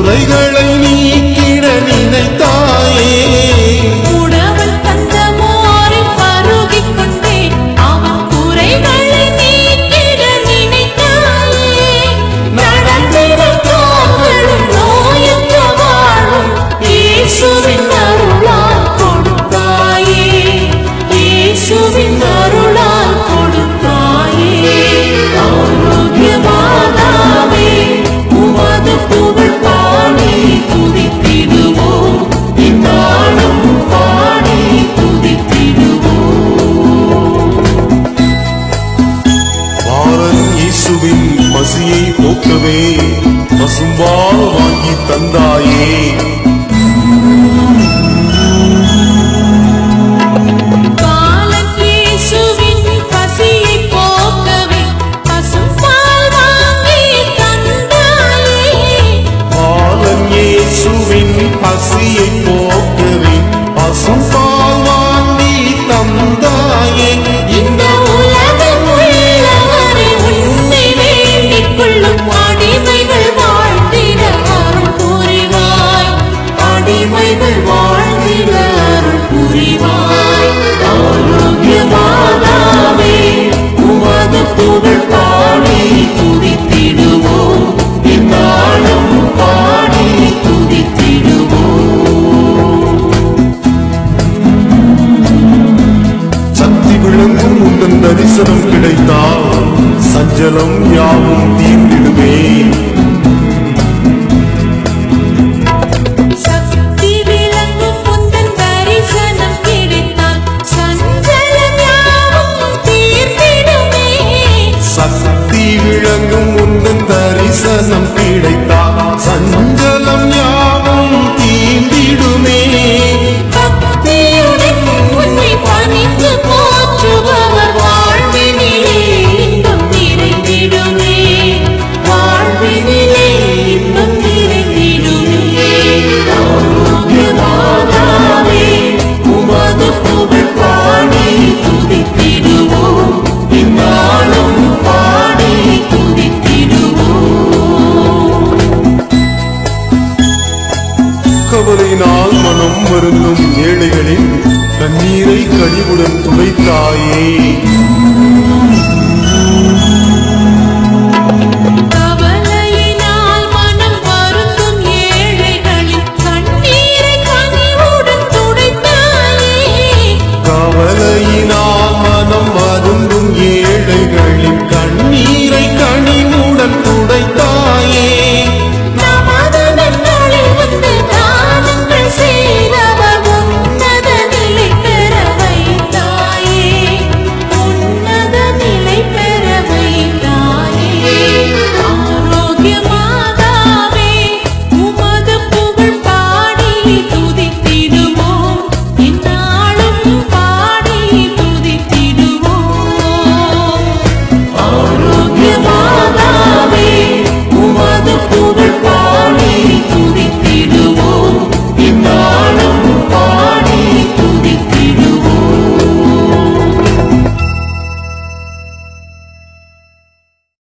குறைகளை நீக்கிட நினைத்தாயே உடவல் தந்த மோரை பருகிக் கொண்டே அவன் குறைகளை நீக்கிட நினைத்தாயே நடந்திட காவலும் நோயற்ற வாழும் இயேசுவின் அருளால் கொடுத்தாயே இயேசுவின் அருளால் கொடுத்தாயே ஆரோக்கியமாதாவே உமது புகழ் பாடி துதித்திடுவோம் இந்நாளும் பாடி துதித்திடுவோம் பாரன் இயேசுவின் பசியை போக்கவே பசும்பால் வாங்கி தந்தாயே பாலன் இயேசுவின் பசியை போக்கவே பசும்பால் வாங்கி தந்தாயே பாலன் இயேசுவின் பசியை போக்கவே பசும்பால் வாங்கி தந்தாயே இந்த உலகம் உள்ளவரை உன்னை வேண்டிக் கொள்ளும் அடிமைகள் வாழ்ந்திட அருள் புரிவாய் அடிமைகள் வாழ்ந்திட அருள் புரிவாய் ஆரோக்கியமாதாவே உமது புகழ் பாடி துதித்திடுவோம் இந்நாளும் பாடி துதித்திடுவோம் சக்தி விளங்கும் உந்தன் தரிசனம் கிடைத்தால் சஞ்சலம் யாவும் தீர்ந்திடுமே சக்தி விளங்கும் முந்தன் தரிசனம் கிடைத்தால் சஞ்சலம் யாவும் தீர்ந்திடுமே சக்தி விளங்கும் உந்தன் தரிசனம்